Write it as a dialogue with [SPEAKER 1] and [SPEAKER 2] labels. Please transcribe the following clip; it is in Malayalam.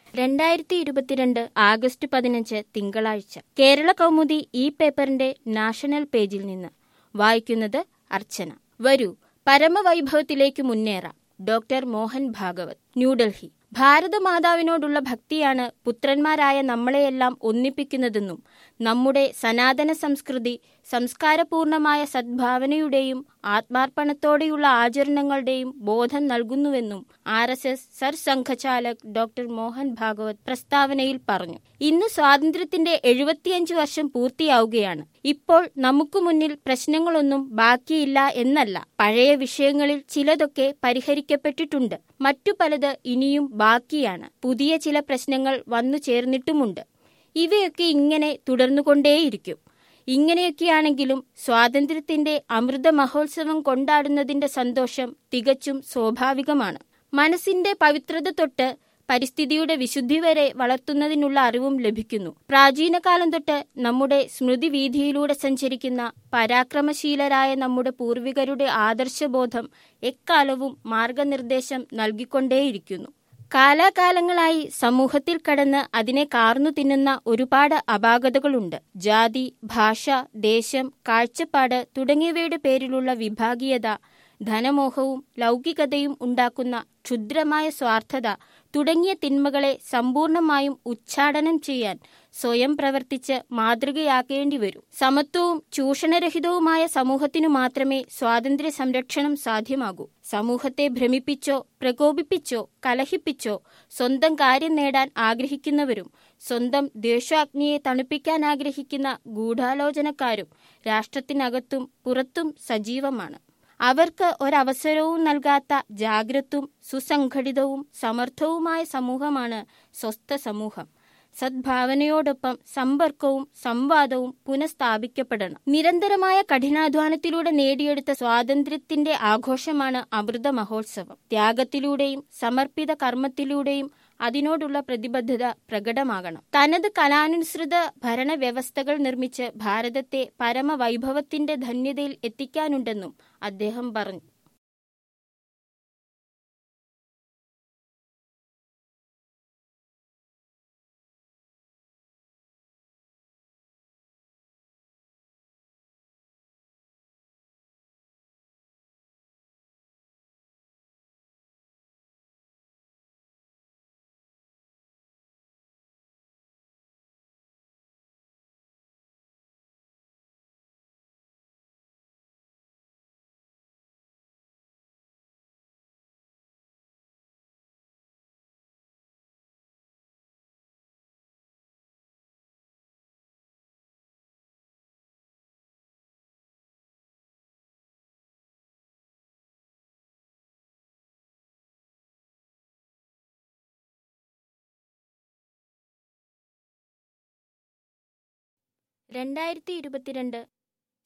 [SPEAKER 1] രണ്ടായിരത്തി ഇരുപത്തിരണ്ട് ആഗസ്റ്റ് പതിനഞ്ച് തിങ്കളാഴ്ച കേരള കൗമുദി ഈ പേപ്പറിന്റെ നാഷണൽ പേജിൽ നിന്ന് വായിക്കുന്നത് അർച്ചന വരൂ പരമവൈഭവത്തിലേക്ക് മുന്നേറാം ഡോക്ടർ മോഹൻ ഭാഗവത് ന്യൂഡൽഹി ഭാരതമാതാവിനോടുള്ള ഭക്തിയാണ് പുത്രന്മാരായ നമ്മളെയെല്ലാം ഒന്നിപ്പിക്കുന്നതെന്നും നമ്മുടെ സനാതന സംസ്കൃതി സംസ്കാരപൂർണമായ സദ്ഭാവനയുടെയും ആത്മാർപ്പണത്തോടെയുള്ള ആചരണങ്ങളുടെയും ബോധം നൽകുന്നുവെന്നും R S S Sarsanghchalak doctor Mohan Bhagwat പ്രസ്താവനയിൽ പറഞ്ഞു ഇന്ന് സ്വാതന്ത്ര്യത്തിന്റെ എഴുപത്തിയഞ്ച് വർഷം പൂർത്തിയാവുകയാണ് ഇപ്പോൾ നമുക്ക് മുന്നിൽ പ്രശ്നങ്ങളൊന്നും ബാക്കിയില്ല എന്നല്ല പഴയ വിഷയങ്ങളിൽ ചിലതൊക്കെ പരിഹരിക്കപ്പെട്ടിട്ടുണ്ട് മറ്റു പലത് ഇനിയും ബാക്കിയാണ് പുതിയ ചില പ്രശ്നങ്ങൾ വന്നു ചേർന്നിട്ടുമുണ്ട് ഇവയൊക്കെ ഇങ്ങനെ തുടർന്നുകൊണ്ടേയിരിക്കും ഇങ്ങനെയൊക്കെയാണെങ്കിലും സ്വാതന്ത്ര്യത്തിന്റെ അമൃത മഹോത്സവം കൊണ്ടാടുന്നതിന്റെ സന്തോഷം തികച്ചും സ്വാഭാവികമാണ് മനസ്സിന്റെ പവിത്രത തൊട്ട് പരിസ്ഥിതിയുടെ വിശുദ്ധി വരെ വളർത്തുന്നതിനുള്ള അറിവും ലഭിക്കുന്നു പ്രാചീനകാലം തൊട്ട് നമ്മുടെ സ്മൃതിവീഥിയിലൂടെ സഞ്ചരിക്കുന്ന പരാക്രമശീലരായ നമ്മുടെ പൂർവികരുടെ ആദർശബോധം എക്കാലവും മാർഗനിർദ്ദേശം നൽകിക്കൊണ്ടേയിരിക്കുന്നു കാലാകാലങ്ങളായി സമൂഹത്തിൽ കടന്ന് അതിനെ കാർന്നു തിന്നുന്ന ഒരുപാട് അപാകതകളുണ്ട് ജാതി ഭാഷ ദേശം കാഴ്ചപ്പാട് തുടങ്ങിയവയുടെ പേരിലുള്ള വിഭാഗീയത ധനമോഹവും ലൗകികതയും ഉണ്ടാക്കുന്ന ക്ഷുദ്രമായ സ്വാർത്ഥത തുടങ്ങിയ തിന്മകളെ സമ്പൂർണമായും ഉച്ചാടനം ചെയ്യാൻ സ്വയം പ്രവർത്തിച്ച് മാതൃകയാക്കേണ്ടി വരും സമത്വവും ചൂഷണരഹിതവുമായ സമൂഹത്തിനു മാത്രമേ സ്വാതന്ത്ര്യ സംരക്ഷണം സാധ്യമാകൂ സമൂഹത്തെ ഭ്രമിപ്പിച്ചോ പ്രകോപിപ്പിച്ചോ കലഹിപ്പിച്ചോ സ്വന്തം കാര്യം നേടാൻ ആഗ്രഹിക്കുന്നവരും സ്വന്തം ദ്വേഷാഗ്നിയെ തണുപ്പിക്കാൻ ആഗ്രഹിക്കുന്ന ഗൂഢാലോചനക്കാരും രാഷ്ട്രത്തിനകത്തും പുറത്തും സജീവമാണ് അവർക്ക് ഒരവസരവും നൽകാത്ത ജാഗ്രതും സുസംഘടിതവും സമർത്ഥവുമായ സമൂഹമാണ് സ്വസ്ഥ സമൂഹം സദ്ഭാവനയോടൊപ്പം സമ്പർക്കവും സംവാദവും പുനഃസ്ഥാപിക്കപ്പെടണം നിരന്തരമായ കഠിനാധ്വാനത്തിലൂടെ നേടിയെടുത്ത സ്വാതന്ത്ര്യത്തിന്റെ ആഘോഷമാണ് അമൃത മഹോത്സവം ത്യാഗത്തിലൂടെയും സമർപ്പിത കർമ്മത്തിലൂടെയും അതിനോടുള്ള പ്രതിബദ്ധത പ്രകടമാകണം തനത് കലാനുസൃത ഭരണവ്യവസ്ഥകൾ നിർമ്മിച്ച് ഭാരതത്തെ പരമവൈഭവത്തിന്റെ ധന്യതയിൽ എത്തിക്കാനുണ്ടെന്നും അദ്ദേഹം പറഞ്ഞു രണ്ടായിരത്തി ഇരുപത്തിരണ്ട്